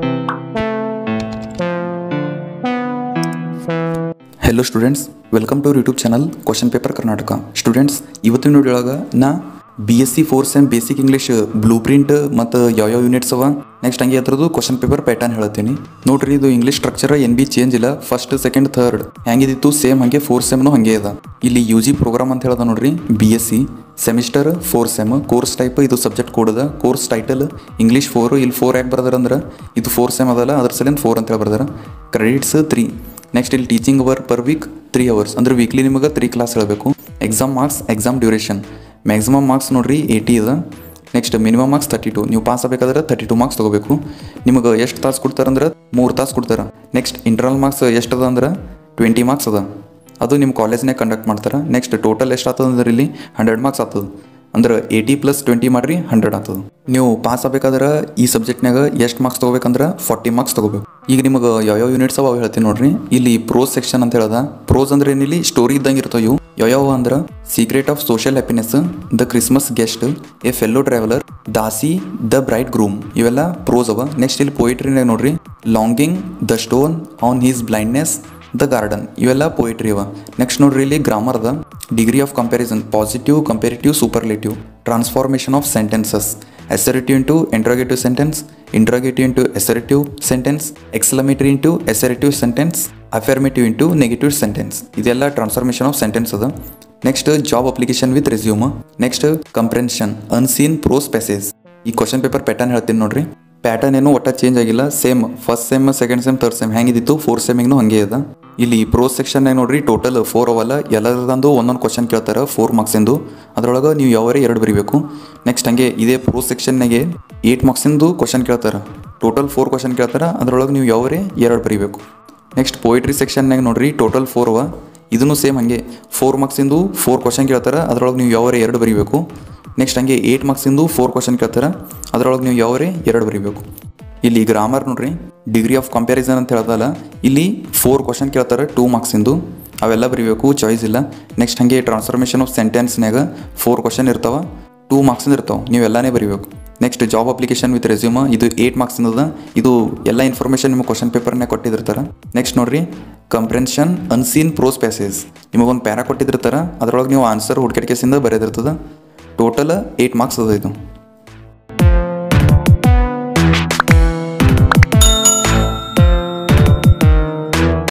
Hello students welcome to YouTube channel question paper Karnataka students ಇವತ್ತಿನ ನೋಡಿಯೊಳಗೆ ನಾ B S C four sem basic English blue print ಮತ್ತು ಯಾವ್ಯಾವ units ಅವ next ಹಂಗೆ ಅದ್ರದ್ದು ಕ್ವಶನ್ ಪೇಪರ್ ಪ್ಯಾಟರ್ನ್ ಹೇಳ್ತೀನಿ ನೋಡ್ರಿ ಇದು ಇಂಗ್ಲೀಷ್ ಸ್ಟ್ರಕ್ಚರ್ ಏನು ಬಿ ಚೇಂಜ್ ಇಲ್ಲ ಫಸ್ಟ್ ಸೆಕೆಂಡ್ ಥರ್ಡ್ ಹೆಂಗಿದಿತ್ತು ಸೇಮ್ ಹಾಗೆ ಫೋರ್ ಸೆಮ್ನು ಹಾಗೆ ಅದ ಇಲ್ಲಿ ಯು ಜಿ ಪ್ರೋಗ್ರಾಮ್ ಅಂತ ಹೇಳದ ನೋಡ್ರಿ B S C semester four sem course type ಇದು ಸಬ್ಜೆಕ್ಟ್ ಕೋಡ್ ಅದ ಕೋರ್ಸ್ ಟೈಟಲ್ ಇಂಗ್ಲೀಷ್ ಫೋರ್ ಇಲ್ಲಿ ಫೋರ್ ಯಾಕೆ ಬರ್ದಾರ ಅಂದ್ರೆ ಇದು ಫೋರ್ ಸೆಮ್ ಅದಲ್ಲ ಅದ್ರ ಸಲಿಂದ ಫೋರ್ ಅಂತ ಹೇಳಿ ಬರ್ದಾರ ಕ್ರೆಡಿಟ್ಸ್ ತ್ರೀ ನೆಕ್ಸ್ಟ್ ಇಲ್ಲಿ teaching hour per week three hours ಅಂದ್ರೆ ವೀಕ್ಲಿ ನಿಮಗೆ ತ್ರೀ ಕ್ಲಾಸ್ ಹೇಳಬೇಕು exam marks exam duration maximum marks ನೋಡ್ರಿ ಏಯ್ಟಿ ಇದೆ next minimum marks thirty two ನೀವು ಪಾಸ್ ಆಗಬೇಕಾದ್ರೆ ತರ್ಟಿ ಟು ಮಾರ್ಕ್ಸ್ ತೊಗೋಬೇಕು ನಿಮಗೆ ಎಷ್ಟು ತಾಸು ಕೊಡ್ತಾರಂದ್ರೆ ಮೂರು ತಾಸು ಕೊಡ್ತಾರೆ ನೆಕ್ಸ್ಟ್ ಇಂಟರ್ನಲ್ ಮಾರ್ಕ್ಸ್ ಎಷ್ಟು ಅದ ಅಂದ್ರೆ ಟ್ವೆಂಟಿ ಮಾರ್ಕ್ಸ್ ಅದ ಅದು ನಿಮ್ಮ ಕಾಲೇಜ್ನಾಗ ಕಂಡಕ್ಟ್ ಮಾಡ್ತಾರೆ ನೆಕ್ಸ್ಟ್ ಟೋಟಲ್ ಎಷ್ಟು ಆಗ್ತದೆ ಅಂದ್ರೆ ಇಲ್ಲಿ ಹಂಡ್ರೆಡ್ ಮಾರ್ಕ್ಸ್ ಆಗ್ತದೆ ಅಂದ್ರೆ ಏಯ್ಟಿ ಪ್ಲಸ್ ಟ್ವೆಂಟಿ ಮಾಡ್ರಿ ಹಂಡ್ರೆಡ್ ಆಗ್ತದೆ ನೀವು ಪಾಸ್ ಆಗ್ಬೇಕಾದ್ರೆ ಈ ಸಬ್ಜೆಕ್ಟ್ನಾಗ ಎಷ್ಟು ಮಾರ್ಕ್ಸ್ ತೊಗೋಬೇಕಂದ್ರೆ ಫಾರ್ಟಿ ಮಾರ್ಕ್ಸ್ ತೊಗೋಬೇಕು ಈಗ ನಿಮಗೆ ಯಾವ್ಯಾವ ಯೂನಿಟ್ಸ್ ಅವ ಹೇಳ್ತೀನಿ ನೋಡ್ರಿ ಇಲ್ಲಿ ಪ್ರೋಸ್ ಸೆಕ್ಷನ್ ಅಂತ ಹೇಳದ ಪ್ರೋಸ್ ಅಂದ್ರೆ ಏನಿಲ್ಲಿ ಸ್ಟೋರಿ ಇದ್ದಂಗೆ ಇರ್ತಾವ ಇವು ಯಾವ್ಯಾವ ಅಂದ್ರೆ secret of social happiness the Christmas guest a fellow traveller Dasi the bride groom ಇವೆಲ್ಲ ಪ್ರೋಸ್ ಅವ ನೆಕ್ಸ್ಟ್ ಇಲ್ಲಿ ಪೋಯಿಟ್ರಿನಾಗ ನೋಡ್ರಿ longing the stone on his blindness the garden ಇವೆಲ್ಲ ಪೋಯಿಟ್ರಿ ಅವ ನೆಕ್ಸ್ಟ್ ನೋಡ್ರಿ ಇಲ್ಲಿ ಗ್ರಾಮರ್ ಅದ degree of comparison positive comparative superlative transformation of sentences assertive into interrogative sentence, interrogative into assertive sentence, exclamatory into assertive sentence, affirmative into negative sentence. ಇದೆಲ್ಲ transformation of sentence ಅದ next job application with resume next comprehension unseen prose passage ಈ question paper pattern ಹೇಳ್ತೀನಿ ನೋಡ್ರಿ pattern ಏನು ಒಟ್ಟ change ಆಗಿಲ್ಲ same first sem second sem third sem ಹೆಂಗಿದಿತ್ತು fourth ಸೆಮಿಗ್ನು ಹಂಗೆ ಅದ ಇಲ್ಲಿ ಪ್ರೋ ಸೆಕ್ಷನ್ನಾಗ ನೋಡ್ರಿ ಟೋಟಲ್ ಫೋರ್ ಅವಲ್ಲ ಎಲ್ಲರದಂದು ಒಂದೊಂದು ಕ್ವಶನ್ ಕೇಳ್ತಾರೆ ಫೋರ್ ಮಾರ್ಕ್ಸಿಂದು ಅದ್ರೊಳಗೆ ನೀವು ಯಾವರೇ ಎರಡು ಬರಿಬೇಕು ನೆಕ್ಸ್ಟ್ ಹಂಗೆ ಇದೇ ಪ್ರೋ ಸೆಕ್ಷನ್ನಾಗೆ ಏಯ್ಟ್ ಮಾರ್ಕ್ಸಿಂದು ಕ್ವಶನ್ ಕೇಳ್ತಾರೆ ಟೋಟಲ್ ಫೋರ್ ಕ್ವಶನ್ ಕೇಳ್ತಾರೆ ಅದ್ರೊಳಗೆ ನೀವು ಯಾವರೇ ಎರಡು ಬರಿಬೇಕು ನೆಕ್ಸ್ಟ್ ಪೋಯಿಟ್ರಿ ಸೆಕ್ಷನ್ನಾಗ ನೋಡ್ರಿ ಟೋಟಲ್ ಫೋರ್ ಅವ ಇದನ್ನು ಸೇಮ್ ಹಂಗೆ ಫೋರ್ ಮಾರ್ಕ್ಸಿಂದು ಫೋರ್ ಕ್ವಶನ್ ಕೇಳ್ತಾರೆ ಅದ್ರೊಳಗೆ ನೀವು ಯಾವರೇ ಎರಡು ಬರಿಬೇಕು ನೆಕ್ಸ್ಟ್ ಹಂಗೆ ಏಯ್ಟ್ ಮಾರ್ಕ್ಸಿಂದು ಫೋರ್ ಕ್ವಶನ್ ಕೇಳ್ತಾರೆ ಅದ್ರೊಳಗೆ ನೀವು ಯಾವರೇ ಎರಡು ಬರಿಬೇಕು ಇಲ್ಲಿ ಗ್ರಾಮರ್ ನೋಡ್ರಿ ಡಿಗ್ರಿ ಆಫ್ ಕಂಪ್ಯಾರಿಸನ್ ಅಂತ ಹೇಳ್ದಲ್ಲ ಇಲ್ಲಿ ಫೋರ್ ಕ್ವಶನ್ ಕೇಳ್ತಾರೆ ಟೂ ಮಾರ್ಕ್ಸಿಂದು ಅವೆಲ್ಲ ಬರಿಬೇಕು ಚಾಯ್ಸ್ ಇಲ್ಲ ನೆಕ್ಸ್ಟ್ ಹಾಗೆ ಟ್ರಾನ್ಸ್ಫಾರ್ಮೇಷನ್ ಆಫ್ ಸೆಂಟೆನ್ಸ್ನಾಗ ಫೋರ್ ಕ್ವಶನ್ ಇರ್ತಾವ ಟೂ ಮಾರ್ಕ್ಸಿಂದ ಇರ್ತಾವೆ ನೀವು ಎಲ್ಲನೇ ಬರಿಬೇಕು next job application with resume ಇದು ಏಯ್ಟ್ ಮಾರ್ಕ್ಸಿಂದ ಅದ ಇದು ಎಲ್ಲ ಇನ್ಫಾರ್ಮೇಷನ್ ನಿಮ್ಮ ಕ್ವಶನ್ ಪೇಪರ್ನಾಗ ಕೊಟ್ಟಿರ್ತಾರೆ ನೆಕ್ಸ್ಟ್ ನೋಡ್ರಿ ಕಂಪ್ರೆನ್ಷನ್ ಅನ್ಸೀನ್ ಪ್ರೋಸ್ ಪ್ಯಾಸೇಜ್ ನಿಮಗೊಂದು ಪ್ಯಾರಾ ಕೊಟ್ಟಿರ್ತಾರೆ ಅದ್ರೊಳಗೆ ನೀವು ಆನ್ಸರ್ ಹುಡ್ಕೆಟ್ ಕೇಸಿಂದ ಬರೆದಿರ್ತದೆ ಟೋಟಲ್ ಏಯ್ಟ್ ಮಾರ್ಕ್ಸ್ ಅದ ಇದು